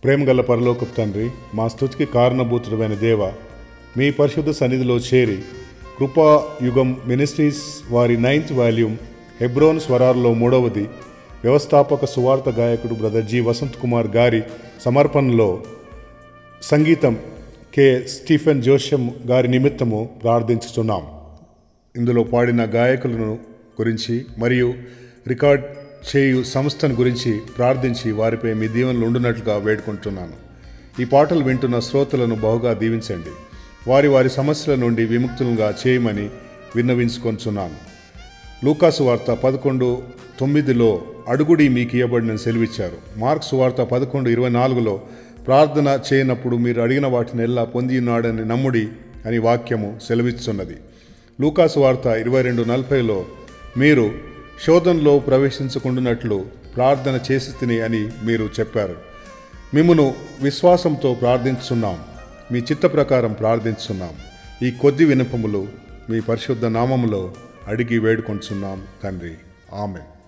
ప్రేమగల పరలోకపు తండ్రి మా స్తుతికి కారణభూతుడమైన దేవ మీ పరిశుద్ధ సన్నిధిలో చేరి కృపా యుగం మినిస్ట్రీస్ వారి నైన్త్ వాల్యూమ్ హెబ్రోన్ స్వరాల్లో మూడవది వ్యవస్థాపక సువార్త గాయకుడు బ్రదర్ జి వసంత్ కుమార్ గారి సమర్పణలో సంగీతం కె స్టీఫెన్ జోషం గారి నిమిత్తము ప్రార్థించుతున్నాం ఇందులో పాడిన గాయకులను గురించి మరియు రికార్డ్ చేయు సంస్థను గురించి ప్రార్థించి వారిపై మీ దీవెనలు ఉండునట్లుగా వేడుకుంటున్నాను ఈ పాటలు వింటున్న శ్రోతలను బహుగా దీవించండి వారి వారి సమస్యల నుండి విముక్తులుగా చేయమని విన్నవించుకొంచున్నాను లూకాసు వార్త పదకొండు తొమ్మిదిలో అడుగుడి మీకు ఇవ్వబడిన సెలవిచ్చారు మార్క్స్ వార్త పదకొండు ఇరవై నాలుగులో ప్రార్థన చేయనప్పుడు మీరు అడిగిన వాటిని ఎల్లా పొంది ఉన్నాడని నమ్ముడి అని వాక్యము సెలవిస్తున్నది లూకాసు వార్త ఇరవై రెండు నలభైలో మీరు శోధనలో ప్రవేశించకుండానట్లు ప్రార్థన చేసి తిని అని మీరు చెప్పారు మిమ్మును విశ్వాసంతో ప్రార్థించున్నాం మీ చిత్త ప్రకారం ప్రార్థించున్నాం ఈ కొద్ది వినపములు మీ పరిశుద్ధ నామములో అడిగి వేడుకొంచున్నాం తండ్రి ఆమె